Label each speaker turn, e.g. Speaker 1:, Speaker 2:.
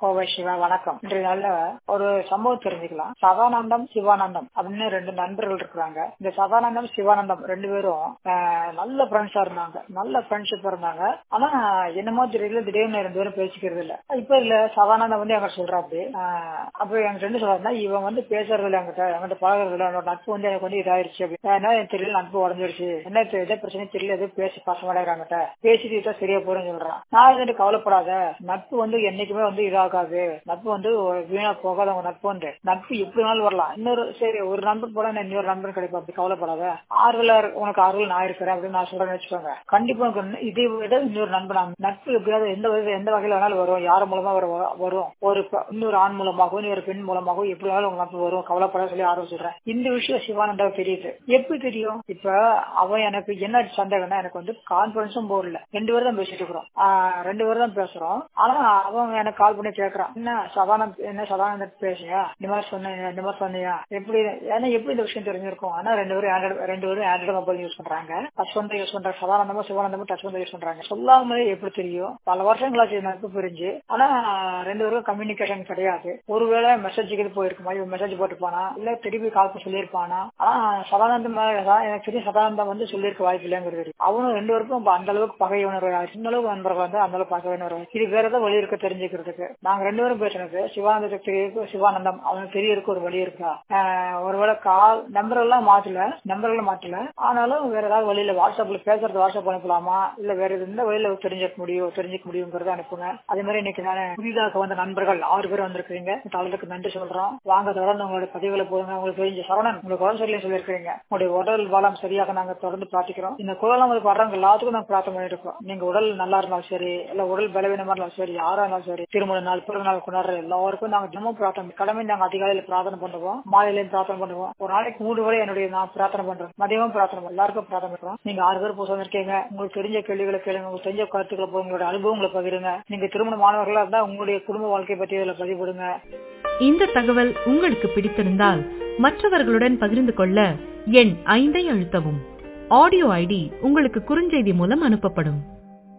Speaker 1: கோவை சிவா வணக்கம் இன்றைய நாள்ல ஒரு சம்பவம் தெரிஞ்சுக்கலாம் சதானந்தம் சிவானந்தம் அப்படின்னு ரெண்டு நண்பர்கள் இருக்கிறாங்க இந்த சதானந்தம் சிவானந்தம் ரெண்டு பேரும் ஆஹ், நல்ல ஃப்ரெண்ட்ஸா இருந்தாங்க நல்ல ஃப்ரெண்ட்ஷிப் இருந்தாங்க ஆனா என்னமோ தெரியல திடீர்னு ரெண்டு பேரும் பேசிக்கிறது இல்ல இப்ப இல்ல சதானந்தம் வந்து எங்க சொல்றாப்படி ஆஹ், அப்ப எங்க ஃப்ரெண்டு சொல்றாருன்னா இவன் வந்து பேசுறது இல்ல என்கிட்ட என்கிட்ட பழகிறது இல்ல என்னோட நட்பு வந்து எனக்கு வந்து இதாயிருச்சு அப்படி ஆஹ், என்ன எனக்கு தெரியல நட்பு உடஞ்சிருச்சு என்ன தெ- எதை பிரச்சனை தெரியல எதுவும் பேசி பாச மாட்டேங்கிறாங்கட்ட பேசிட்டு விட்டா சரியா போறேன்னு சொல்றான் நான் இதுட்டு கவலைப்படாத நட்பு வந்து என்னைக்குமே வந்து இதாகாது நட்பு வந்து ஒரு வீணா போகாத உங்க நட்பு வந்து நட்பு எப்படி வேணாலும் வரலாம் இன்னொரு சரி ஒரு நண்பன் போல நான் இன்னொரு நண்பன் கிடைக்கும் அப்படி கவலைப்படாத ஆறுதலா இரு- உனக்கு ஆறுதல் நான் இருக்கிறேன் அப்படின்னு நான் சொல்றேன்னு வச்சுக்கோங்க கண்டிப்பா உனக்கு இன்னும் இதை விட இன்னொரு நண்பன் நான் நட்பு எப்படியாவது எந்த வகையில எந்த வகையில வேணாலும் வரும் யார் மூலமா வர வரும் ஒரு ப- இன்னொரு ஆண் மூலமாகவும் இன்னொரு பெண் மூலமாகவும் எப்படி வேணாலும் உங்க நட்பு வரும் கவலைப்படாத சொல்லி ஆர்வம் சொல்றேன் இந்த விஷயம் சிவானந்தா தெரியுது எப்படி தெரியும் இப்ப அவன் எனக்கு என்ன சந்தேகம்னா எனக்கு வந்து கான்பிடன்ஸும் போடல ரெண்டு பேரும் தான் பேசிட்டு இருக்கிறோம் ஆஹ் ரெண்டு பேரும் தான் பேசுறோம் ஆனா அவன் எனக்கு கால் பண்ணி கேக்குறான் என்ன சதானந்த் என்ன சதானந்த் பேசியா இந்த மாதிரி சொன்னியா இந்த மாதிரி சொன்னியா எப்படி ஏன்னா எப்படி இந்த விஷயம் தெரிஞ்சிருக்கும் ஆனா ரெண்டு பேரும் ஆண்ட்ராய்டு ரெண்டு பேரும் ஆண்ட்ராய்டு மொபைல் யூஸ் பண்றாங்க டச் வந்து யூஸ் பண்றாங்க சதானந்தமும் சிவானந்தமும் டச் வந்து யூஸ் பண்றாங்க சொல்லாமலே எப்படி தெரியும் பல வருஷங்களாச்சு நட்பு புரிஞ்சு ஆனா ரெண்டு பேரும் கம்யூனிகேஷன் கிடையாது ஒருவேளை மெசேஜுக்கு போயிருக்குமா இவன் மெசேஜ் போட்டுப்பானா இல்ல திருப்பி கால் பண்ணி சொல்லியிருப்பானா ஆனா சதானந்தம் மேல தான் எனக்கு தெரியும் சதானந்தம் வந்து சொல்லியிருக்க வாய்ப்பு இல்லைங்கிறது தெரியும். அவனும் ரெண்டு பேருக்கும் இப்ப அந்த அளவுக்கு பகை உணர்வு ஆயிடுச்சு. இந்த அளவுக்கு நண்பர்கள் வந்து அந்த அளவுக்கு பகை உணர்வு ஆயிடுச்சு. இது வேற ஏதாவது வழி இருக்க தெரிஞ்சுக்கிறதுக்கு நாங்க ரெண்டு பேரும் பேசுனது சிவானந்தத்துக்கு தெரிய சிவானந்தம் அவனுக்கு தெரியறதுக்கு ஒரு வழி இருக்கா ஆஹ் ஒருவேளை கால் நம்பர் எல்லாம் மாத்தல நம்பர் எல்லாம் மாத்தல ஆனாலும் வேற ஏதாவது வழியில வாட்ஸ்அப்ல பேசுறது வாட்ஸ்அப் அனுப்பலாமா இல்ல வேற எந்த வழியில தெரிஞ்சுக்க முடியும் தெரிஞ்சுக்க முடியுங்கிறத அனுப்புங்க அதே மாதிரி இன்னைக்கு நான் புதிதாக வந்த நண்பர்கள் ஆறு பேர் வந்திருக்கீங்க தளத்துக்கு நன்றி சொல்றோம் வாங்க தொடர்ந்து உங்களுடைய பதிவுகளை போடுங்க உங்களுக்கு தெரிஞ்ச சரவணன் உங்களுக்கு உடம்பு சரியில்லை சொல்லியிருக்கீங்க உங்களுடைய உடல் வளம் சரியாக நாங்க தொடர்ந்து பிரார்த்திக்கிறோம் இந்த குரலாம் வந்து வர்றவங்க எல்லாத்துக்கும் நாங்க பிரார்த்தனை பண்ணிட்டு இருக்கோம் நீங்க உடல் நல்லா இருந்தாலும் சரி இல்ல உடல் பலவீனமா இருந்தாலும் சரி யாரா இருந்தாலும் சரி திருமண நாள் பிறந்த நாள் கொண்டாடுற எல்லாருக்கும் நாங்க தினமும் பிரார்த்தனை கடமை நாங்க அதிகாலையில பிரார்த்தனை பண்ணுவோம் மாலையிலையும் பிரார்த்தனை பண்ணுவோம் ஒரு நாளைக்கு மூணு வரை என்னுடைய நான் பிரார்த்தனை பண்றோம் மதியமும் பிரார்த்தனை பண்ணுவோம். எல்லாருக்கும் பிரார்த்தனை பண்றோம் நீங்க ஆறு பேர் போக இருக்கீங்க உங்களுக்கு தெரிஞ்ச கேள்விகளை கேளுங்க உங்களுக்கு தெரிஞ்ச கருத்துக்களை போய் உங்களோட அனுபவங்களை பகிருங்க நீங்க திருமண மாணவர்களா இருந்தா உங்களுடைய குடும்ப வாழ்க்கை பத்தி இதுல பதிவிடுங்க
Speaker 2: இந்த தகவல் உங்களுக்கு பிடித்திருந்தால் மற்றவர்களுடன் பகிர்ந்து கொள்ள எண் ஐந்தை அழுத்தவும் ஆடியோ ஐடி உங்களுக்கு குறுஞ்செய்தி மூலம் அனுப்பப்படும்